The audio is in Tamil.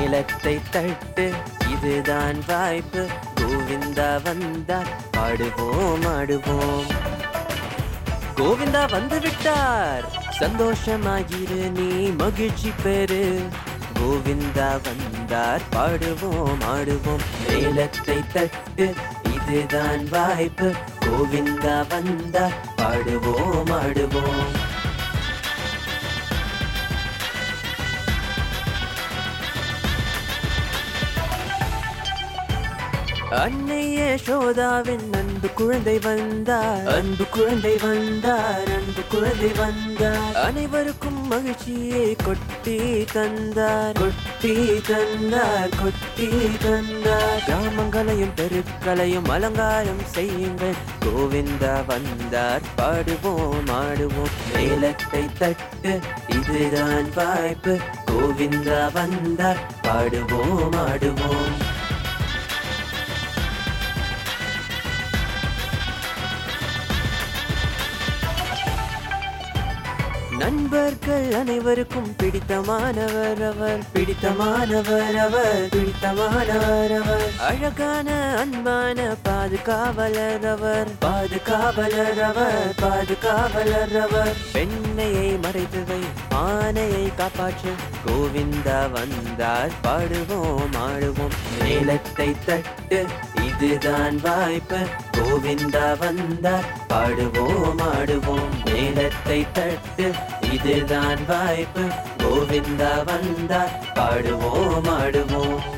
மேலத்தை தட்டு இதுதான் வாய்ப்பு கோவிந்தா வந்தார் பாடுவோம் ஆடுவோம் கோவிந்தா வந்து விட்டார் சந்தோஷமாயிரு நீ மகிழ்ச்சி பெறு கோவிந்தா வந்தார் பாடுவோம் ஆடுவோம் மேலத்தை தட்டு இதுதான் வாய்ப்பு கோவிந்தா வந்தார் பாடுவோம் ஆடுவோம் அன்னை யசோதாவின் அன்பு குழந்தை வந்தார் அன்பு குழந்தை வந்தார் அன்பு குழந்தை வந்தார் அனைவருக்கும் மகிழ்ச்சியை கொட்டி தந்தார் கொட்டி தந்தார் கொட்டி தந்தார் கிராமங்களையும் தெருக்களையும் அலங்காரம் செய்யுங்கள் கோவிந்தா வந்தார் பாடுவோம் ஆடுவோம் மேலத்தை தட்டு இதுதான் வாய்ப்பு கோவிந்தா வந்தார் பாடுவோம் ஆடுவோம் நண்பர்கள் அனைவருக்கும் பிடித்தமானவர் அவர் பிடித்தமானவர் அவர் பிடித்தமானவர் அவர் அழகான அன்பான பாதுகாவலர் அவர் பாதுகாவலர் அவர் பாதுகாவலர் அவர் பெண்ணையை மறைத்தவை ஆணையை காப்பாற்ற கோவிந்தா வந்தார் பாடுவோம் ஆடுவோம் மேலத்தை தட்டு இதுதான் வாய்ப்பு கோவிந்தா வந்தார் பாடுவோம் ஆடுவோம் மேலத்தை தட்டு இதுதான் வாய்ப்பு கோவிந்தா வந்தார் பாடுவோம் ஆடுவோம்